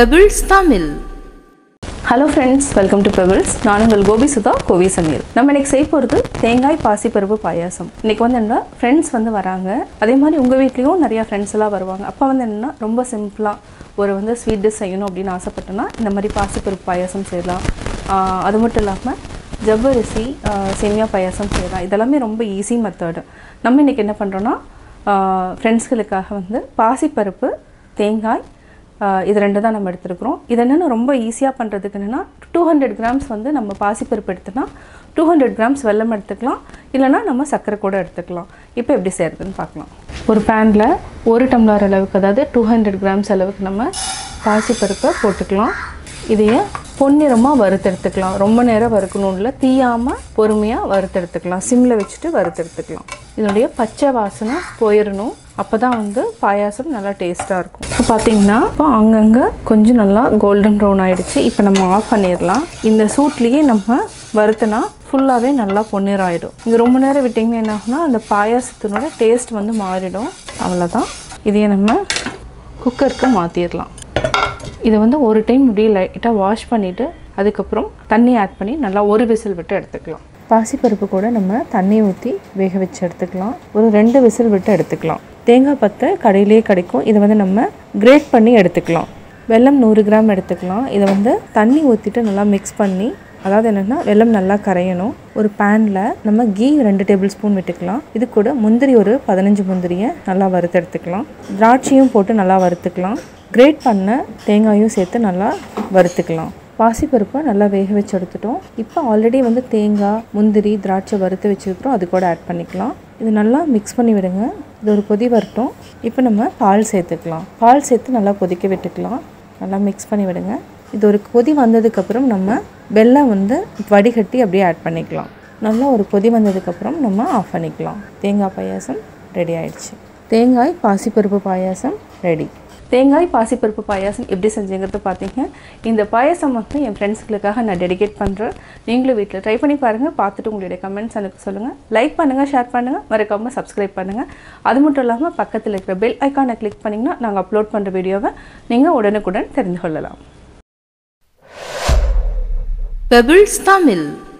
pebbles Tamil hello friends welcome to Pebbles நான் உங்கள் கோபி சுதா கோவி சமையல் நம்ம இன்னைக்கு செய்ய போகிறது தேங்காய் பாசிப்பருப்பு பாயாசம் இன்னைக்கு வந்து என்ன ஃப்ரெண்ட்ஸ் வந்து வராங்க அதே மாதிரி உங்கள் வீட்லேயும் நிறையா ஃப்ரெண்ட்ஸ் எல்லாம் வருவாங்க அப்போ வந்து என்னென்னா ரொம்ப சிம்பிளாக ஒரு வந்து ஸ்வீட் டிஷ் செய்யணும் அப்படின்னு ஆசைப்பட்டேன்னா இந்த மாதிரி பாசிப்பருப்பு பாயாசம் செய்யலாம் ஆஹ் அது மட்டும் இல்லாமல் ஜவ்வரிசி ஆஹ் சேமியா பாயாசம் செய்யலாம் இதெல்லாமே ரொம்ப ஈஸி மெத்தடு நம்ம இன்றைக்கி என்ன பண்ணுறோன்னா ஃப்ரெண்ட்ஸ்களுக்காக வந்து பாசிப்பருப்பு தேங்காய் ஆஹ் இது ரெண்டு தான் நம்ம எடுத்துருக்குறோம் இது என்னென்னா ரொம்ப ஈஸியாக பண்ணுறதுக்கு என்னென்னா டூ ஹண்ட்ரட் கிராம்ஸ் வந்து நம்ம பாசிப்பருப்பு எடுத்தோன்னா டூ ஹண்ட்ரட் கிராம்ஸ் வெல்லம் எடுத்துக்கலாம் இல்லைன்னா நம்ம சர்க்கரை கூட எடுத்துக்கலாம் இப்போ எப்படி செய்கிறதுன்னு பார்க்கலாம் ஒரு பேனில் ஒரு டம்ளர் அளவுக்கு அதாவது டூ ஹண்ட்ரட் கிராம்ஸ் அளவுக்கு நம்ம பாசிப்பருப்பை போட்டுக்கலாம் இதையே பொன்னிறமாக வறுத்தெடுத்துக்கலாம் ரொம்ப நேரம் வறுக்கணும் இல்லை தீயாமல் பொறுமையாக வறுத்தெடுத்துக்கலாம் சிம்மில் வச்சுட்டு வறுத்தெடுத்துக்கலாம் இதனுடைய பச்சை வாசனை போயிடணும் அப்போ தான் வந்து பாயாசம் நல்லா டேஸ்ட்டாக இருக்கும் இப்போ பார்த்தீங்கன்னா இப்போ அங்கங்கே கொஞ்சம் நல்லா கோல்டன் ப்ரௌன் ஆயிடுச்சு இப்போ நம்ம ஆஃப் பண்ணிடலாம் இந்த சூட்லேயே நம்ம வறுத்தனா ஃபுல்லாகவே நல்லா பொன்னிறம் ஆகிடும் இது ரொம்ப நேரம் விட்டிங்கன்னா என்ன ஆகும்னா அந்த பாயாசத்தினோட டேஸ்ட் வந்து மாறிடும் அவ்வளோதான் இதையே நம்ம குக்கருக்கு மாற்றிடலாம் இதை வந்து ஒரு டைம் அப்படியே லைட்டாக வாஷ் பண்ணிவிட்டு அதுக்கப்புறம் தண்ணி ஆட் பண்ணி நல்லா ஒரு விசில் விட்டு எடுத்துக்கலாம் பாசிப்பருப்பு கூட நம்ம தண்ணி ஊற்றி வேக வச்சு எடுத்துக்கலாம் ஒரு ரெண்டு விசில் விட்டு எடுத்துக்கலாம் தேங்காய் பத்தை கடையிலேயே கிடைக்கும் இதை வந்து நம்ம கிரேட் பண்ணி எடுத்துக்கலாம் வெல்லம் நூறு கிராம் எடுத்துக்கலாம் இதை வந்து தண்ணி ஊற்றிட்டு நல்லா மிக்ஸ் பண்ணி அதாவது என்னென்னா வெல்லம் நல்லா கரையணும் ஒரு பேனில் நம்ம கீ ரெண்டு டேபிள் ஸ்பூன் விட்டுக்கலாம் இது கூட முந்திரி ஒரு பதினஞ்சு முந்திரியை நல்லா வறுத்து எடுத்துக்கலாம் திராட்சையும் போட்டு நல்லா வறுத்துக்கலாம் கிரேட் பண்ண தேங்காயும் சேர்த்து நல்லா வறுத்துக்கலாம் பாசிப்பருப்பை நல்லா வேக வச்சு எடுத்துட்டோம் இப்போ ஆல்ரெடி வந்து தேங்காய் முந்திரி திராட்சை வறுத்து வச்சுருக்கிறோம் அது கூட ஆட் பண்ணிக்கலாம் இது நல்லா மிக்ஸ் பண்ணி விடுங்க இது ஒரு கொதி வரட்டும் இப்போ நம்ம பால் சேர்த்துக்கலாம் பால் சேர்த்து நல்லா கொதிக்க விட்டுக்கலாம் நல்லா மிக்ஸ் பண்ணி விடுங்க இது ஒரு கொதி வந்ததுக்கப்புறம் நம்ம வெல்லம் வந்து வடிகட்டி அப்படியே ஆட் பண்ணிக்கலாம் நல்லா ஒரு கொதி வந்ததுக்கப்புறம் நம்ம ஆஃப் பண்ணிக்கலாம் தேங்காய் பாயாசம் ரெடி ஆயிடுச்சு தேங்காய் பாசிப்பருப்பு பாயாசம் ரெடி தேங்காய் பாசிப்பருப்பு பாயாசம் எப்படி செஞ்சேங்கிறத பார்த்தீங்க இந்த பாயாசம் வந்து என் ஃப்ரெண்ட்ஸ்களுக்காக நான் டெடிகேட் பண்ணுறேன் நீங்களும் வீட்டில் ட்ரை பண்ணி பாருங்கள் பார்த்துட்டு உங்களுடைய கமெண்ட்ஸ் எனக்கு சொல்லுங்கள் லைக் பண்ணுங்கள் ஷேர் பண்ணுங்கள் மறக்காமல் சப்ஸ்கிரைப் பண்ணுங்கள் அது மட்டும் இல்லாமல் பக்கத்தில் இருக்கிற பெல் ஐக்கானை கிளிக் பண்ணிங்கன்னா நாங்கள் அப்லோட் பண்ணுற வீடியோவை நீங்கள் உடனுக்குடன் தெரிந்து கொள்ளலாம் பெபிள்ஸ் தமிழ்